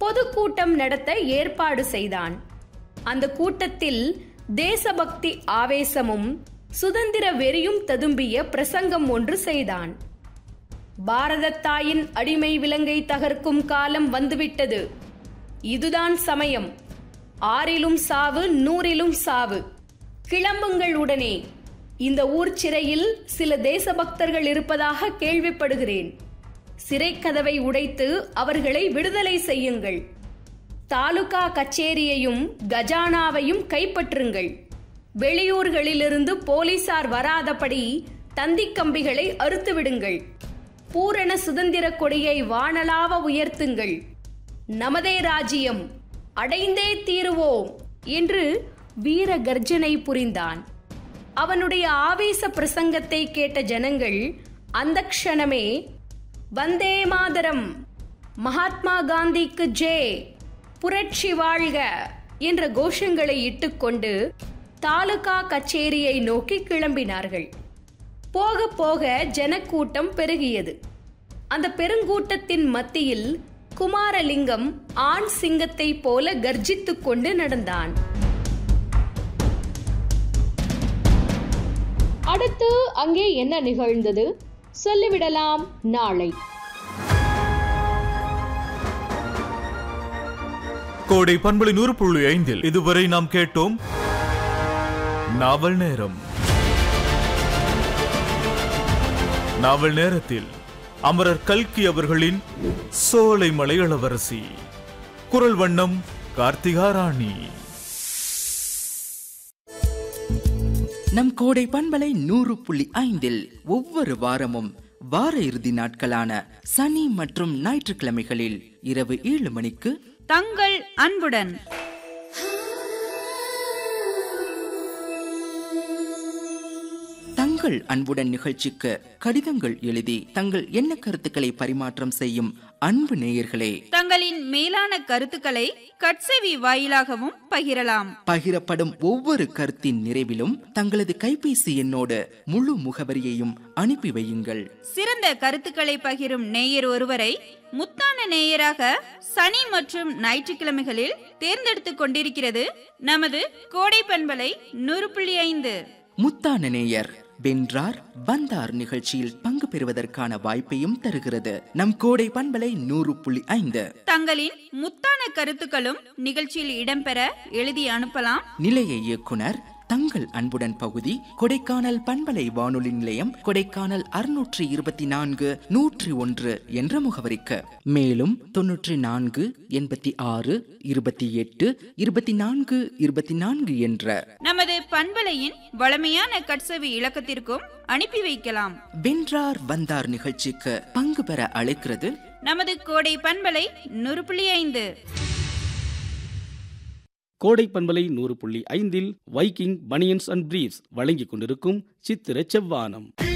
பொதுக்கூட்டம் நடத்த ஏற்பாடு செய்தான் அந்த கூட்டத்தில் தேசபக்தி ஆவேசமும் சுதந்திர வெறியும் ததும்பிய பிரசங்கம் ஒன்று செய்தான் பாரதத் தாயின் அடிமை விலங்கை தகர்க்கும் காலம் வந்துவிட்டது இதுதான் சமயம் ஆறிலும் சாவு நூறிலும் சாவு கிளம்புங்கள் உடனே இந்த ஊர் சிறையில் சில தேசபக்தர்கள் இருப்பதாக கேள்விப்படுகிறேன் சிறைக்கதவை உடைத்து அவர்களை விடுதலை செய்யுங்கள் தாலுகா கச்சேரியையும் கஜானாவையும் கைப்பற்றுங்கள் வெளியூர்களிலிருந்து போலீசார் வராதபடி தந்திக் கம்பிகளை அறுத்து விடுங்கள் பூரண சுதந்திர கொடியை வானலாவ உயர்த்துங்கள் நமதே ராஜ்யம் அடைந்தே தீருவோம் என்று வீர கர்ஜனை புரிந்தான் அவனுடைய ஆவேச பிரசங்கத்தை கேட்ட ஜனங்கள் அந்த க்ஷணமே வந்தே மாதரம் மகாத்மா காந்திக்கு ஜே புரட்சி வாழ்க என்ற கோஷங்களை இட்டுக்கொண்டு தாலுகா கச்சேரியை நோக்கி கிளம்பினார்கள் போக போக ஜனக்கூட்டம் பெருகியது அந்த பெருங்கூட்டத்தின் மத்தியில் குமாரலிங்கம் ஆண் சிங்கத்தை போல கர்ஜித்துக் கொண்டு நடந்தான் அடுத்து அங்கே என்ன நிகழ்ந்தது சொல்லிவிடலாம் நாளை கோடை பண்பலை நூறு புள்ளி ஐந்தில் இதுவரை நாம் கேட்டோம் நாவல் நேரம் நாவல் நேரத்தில் அமரர் கல்கி அவர்களின் சோலைமலை இளவரசி குரல் வண்ணம் கார்த்திகா ராணி நம் கோடை பண்பலை நூறு புள்ளி ஐந்தில் ஒவ்வொரு வாரமும் வார இறுதி நாட்களான சனி மற்றும் ஞாயிற்றுக்கிழமைகளில் இரவு ஏழு மணிக்கு தங்கள் அன்புடன் தங்கள் அன்புடன் நிகழ்ச்சிக்கு கடிதங்கள் எழுதி தங்கள் எண்ண கருத்துக்களை பரிமாற்றம் செய்யும் அன்பு நேயர்களே தங்களின் மேலான கருத்துக்களை கட்செவி வாயிலாகவும் பகிரலாம் பகிரப்படும் ஒவ்வொரு கருத்தின் நிறைவிலும் தங்களது கைபேசி எண்ணோடு முழு முகவரியையும் அனுப்பி வையுங்கள் சிறந்த கருத்துக்களை பகிரும் நேயர் ஒருவரை முத்தான நேயராக சனி மற்றும் ஞாயிற்றுக்கிழமைகளில் தேர்ந்தெடுத்துக் கொண்டிருக்கிறது நமது கோடை பண்பலை நூறு புள்ளி ஐந்து முத்தான நேயர் வென்றார் வந்தார் நிகழ்ச்சியில் பங்கு பெறுவதற்கான வாய்ப்பையும் தருகிறது நம் கோடை பண்பலை நூறு புள்ளி ஐந்து தங்களின் முத்தான கருத்துக்களும் நிகழ்ச்சியில் இடம்பெற எழுதி அனுப்பலாம் நிலைய இயக்குனர் தங்கள் அன்புடன் பகுதி கொடைக்கானல் பண்பலை வானொலி நிலையம் கொடைக்கானல் அறுநூற்றி இருபத்தி நான்கு நூற்றி ஒன்று என்ற முகவரிக்கு மேலும் தொன்னூற்றி நான்கு எண்பத்தி ஆறு இருபத்தி எட்டு இருபத்தி நான்கு இருபத்தி நான்கு என்ற நமது பண்பலையின் வளமையான கட்செவி இலக்கத்திற்கும் அனுப்பி வைக்கலாம் வென்றார் வந்தார் நிகழ்ச்சிக்கு பங்கு பெற அழைக்கிறது நமது கோடை பண்பலை நூறு புள்ளி ஐந்து கோடை பண்பலை நூறு புள்ளி ஐந்தில் வைக்கிங் பனியன்ஸ் அண்ட் பிரீவ்ஸ் வழங்கிக் கொண்டிருக்கும் சித்திர செவ்வானம்